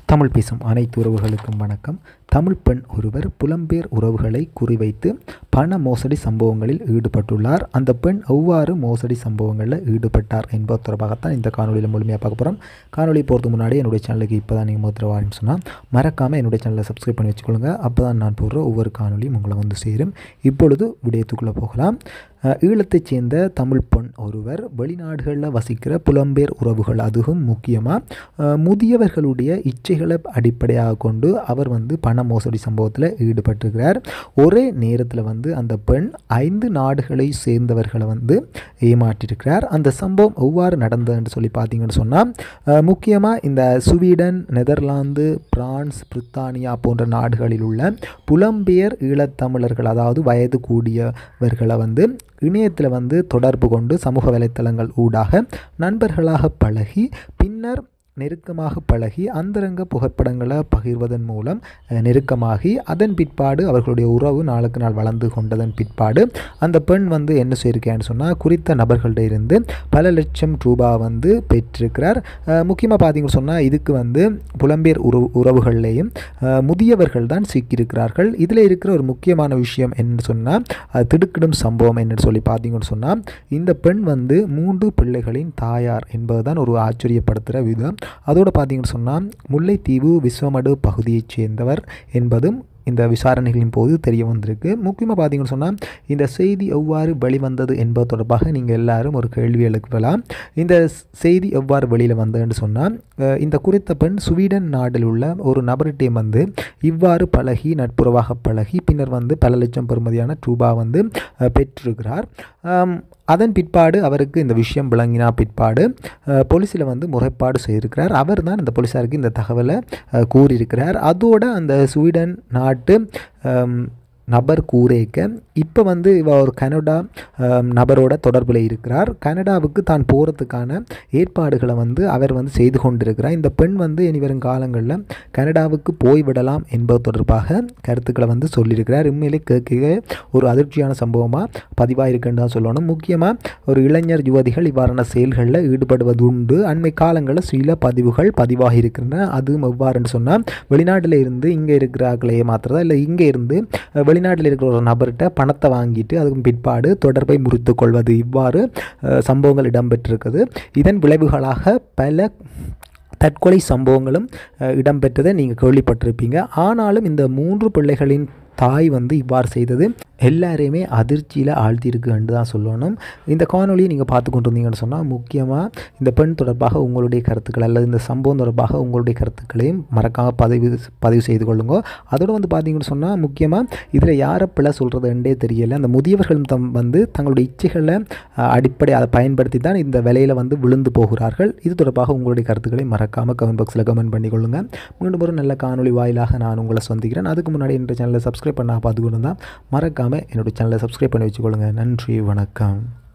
தமிழ் பேசும் அனைத்து உறவுகளுக்கும் வணக்கம் தமிழ் பெண் ஒருவர் புலம்பெயர் உறவுகளை குறிவைத்து பண மோசடி சம்பவங்களில் ஈடுபட்டுள்ளார் அந்த பெண் எவ்வாறு மோசடி சம்பவங்களில் ஈடுபட்டார் என்பது தொடர்பாகத்தான் இந்த காணொலியில் முழுமையாக பார்க்க போகிறோம் காணொலி போகிறதுக்கு முன்னாடி என்னுடைய சேனலுக்கு இப்போ தான் நீங்கள் முதல்வான்னு சொன்னால் மறக்காமல் என்னுடைய சேனலை சப்ஸ்கிரைப் பண்ணி வச்சுக்கொள்ளுங்க அப்போ தான் நான் போடுற ஒவ்வொரு காணொலியும் உங்களை வந்து சேரும் இப்பொழுது விடயத்துக்குள்ளே போகலாம் அஹ், ஈழத்தைச் சேர்ந்த தமிழ் பெண் ஒருவர் வெளிநாடுகளில் வசிக்கிற புலம்பெயர் உறவுகள் அதுவும் முக்கியமாக முதியவர்களுடைய இச்சைகளை அடிப்படையாக கொண்டு அவர் வந்து பண மோசடி சம்பவத்தில் ஈடுபட்டிருக்கிறார் ஒரே நேரத்தில் வந்து அந்த பெண் ஐந்து நாடுகளை சேர்ந்தவர்களை வந்து ஏமாற்றியிருக்கிறார் அந்த சம்பவம் எவ்வாறு நடந்ததுன்னு சொல்லி பார்த்தீங்கன்னு சொன்னால் முக்கியமாக இந்த சுவீடன் நெதர்லாந்து பிரான்ஸ் பிரித்தானியா போன்ற நாடுகளில் உள்ள புலம்பெயர் ஈழத்தமிழர்கள் அதாவது வயது கூடியவர்களை வந்து இணையத்தில் வந்து தொடர்பு கொண்டு சமூக வலைத்தளங்கள் ஊடாக நண்பர்களாக பழகி பின்னர் நெருக்கமாக பழகி அந்தரங்க புகைப்படங்களை பகிர்வதன் மூலம் அஹ், நெருக்கமாகி அதன் பிற்பாடு அவர்களுடைய உறவு நாளுக்கு நாள் வளர்ந்து கொண்டதன் பிற்பாடு அந்த பெண் வந்து என்ன செய்யிருக்கேன்னு சொன்னால் குறித்த நபர்கள்ட்ட இருந்து பல லட்சம் ரூபா வந்து பெற்றிருக்கிறார் முக்கியமாக பார்த்தீங்கன்னு சொன்னால் இதுக்கு வந்து புலம்பெயர் உறவு உறவுகள்லேயும் அஹ், முதியவர்கள் தான் சிக்கியிருக்கிறார்கள் இதில் இருக்கிற ஒரு முக்கியமான விஷயம் என்னன்னு சொன்னால் அது திடுக்கிடும் சம்பவம் என்னன்னு சொல்லி பார்த்தீங்கன்னு சொன்னால் இந்த பெண் வந்து மூன்று பிள்ளைகளின் தாயார் என்பதுதான் ஒரு ஆச்சரியப்படுத்துகிற விதம் அதோடு பார்த்தீங்கன்னு சொன்னால் முல்லைத்தீவு விஸ்வமடு பகுதியைச் சேர்ந்தவர் என்பதும் இந்த விசாரணைகளின் போது தெரிய வந்திருக்கு முக்கியமாக பார்த்தீங்கன்னு சொன்னால் இந்த செய்தி எவ்வாறு வெளிவந்தது என்பது தொடர்பாக நீங்கள் எல்லாரும் ஒரு கேள்வி எழுப்பலாம் இந்த ஸ்- செய்தி எவ்வாறு வெளியில் வந்ததுன்னு சொன்னால் அஹ், இந்த குறித்த பெண் சுவீடன் நாட்டில் உள்ள ஒரு நபர்கிட்டையும் வந்து இவ்வாறு பழகி நட்புறவாக பழகி பின்னர் வந்து பல லட்சம் பெறுமதியான ரூபா வந்து அஹ், பெற்றிருக்கிறார் ஆம், அதன் பிற்பாடு அவருக்கு இந்த விஷயம் விளங்கினா பிற்பாடு போலீஸில் வந்து முறைப்பாடு செய்திருக்கிறார் அவர் தான் இந்த போலீஸாருக்கு இந்த தகவலை அஹ், கூறியிருக்கிறார் அதோட அந்த ஸ்வீடன் நாட்டு ஆம், நபர் கூறேக்க இப்போ வந்து இவ ஒரு கனடா ஆம், நபரோட தொடர்பில் இருக்கிறார் கனடாவுக்கு தான் போகிறதுக்கான ஏற்பாடுகளை வந்து அவர் வந்து செய்து கொண்டிருக்கிறார் இந்த பெண் வந்து இனி வரும் காலங்களில் கனடாவுக்கு போய்விடலாம் என்பது தொடர்பாக கருத்துக்களை வந்து சொல்லியிருக்கிறார் உண்மையிலே கேட்க ஒரு அதிர்ச்சியான சம்பவமாக பதிவாயிருக்குன்னு தான் சொல்லணும் முக்கியமாக ஒரு இளைஞர் யுவதிகள் இவ்வாறான செயல்களில் ஈடுபடுவது உண்டு அண்மை காலங்களில் சில பதிவுகள் பதிவாகி இருக்கின்றன அதுவும் எவ்வாறுன்னு சொன்னால் வெளிநாட்டில் இருந்து இங்கே இருக்கிறார்களே மாத்திரதா இல்லை இங்கே இருந்து அஹ், வெளிநாட்டில் இருக்கிற ஒரு நபர்கிட்ட பணத்தை வாங்கிட்டு அதுக்கு பிற்பாடு தொடர்பை முறித்து கொள்வது இவ்வாறு அஹ், சம்பவங்கள் இடம்பெற்றிருக்குது இதன் விளைவுகளாக பல தற்கொலை சம்பவங்களும் அஹ், இடம்பெற்றதை நீங்கள் கேள்விப்பட்டிருப்பீங்க ஆனாலும் இந்த மூன்று பிள்ளைகளின் தாய் வந்து இவ்வாறு செய்தது எல்லாரையுமே அதிர்ச்சியில் ஆழ்த்தியிருக்கு என்று தான் சொல்லணும் இந்த காணொலியை நீங்கள் பார்த்து கொண்டு இருந்தீங்கன்னு சொன்னால் முக்கியமாக இந்த பெண் தொடர்பாக உங்களுடைய கருத்துக்கள் அல்லது இந்த சம்பவம் தொடர்பாக உங்களுடைய கருத்துக்களையும் மறக்காமல் பதிவு பதிவு செய்து கொள்ளுங்க அதோடு வந்து பார்த்தீங்கன்னு சொன்னால் முக்கியமாக இதில் யாரை பிள்ளை சொல்கிறதுன்றே தெரியல அந்த முதியவர்கள் தம் வந்து தங்களுடைய இச்சைகளை அஹ், அடிப்படை அதை பயன்படுத்தி தான் இந்த விலையில் வந்து விழுந்து போகிறார்கள் இது தொடர்பாக உங்களுடைய கருத்துக்களை மறக்காமல் கமெண்ட் பாக்ஸில் கமெண்ட் பண்ணிக்கொள்ளுங்க மீண்டும் ஒரு நல்ல காணொளி வாயிலாக நான் உங்களை சந்திக்கிறேன் அதுக்கு முன்னாடி என்னுடைய சேனலை சப்ஸ்கிரைப் பண்ண பார்த்துக்கொண்டு தான் மறக்காமல் என்னுடைய சேனலை சப்ஸ்கிரைப் பண்ணி வச்சுக்கொள்ளுங்க நன்றி வணக்கம்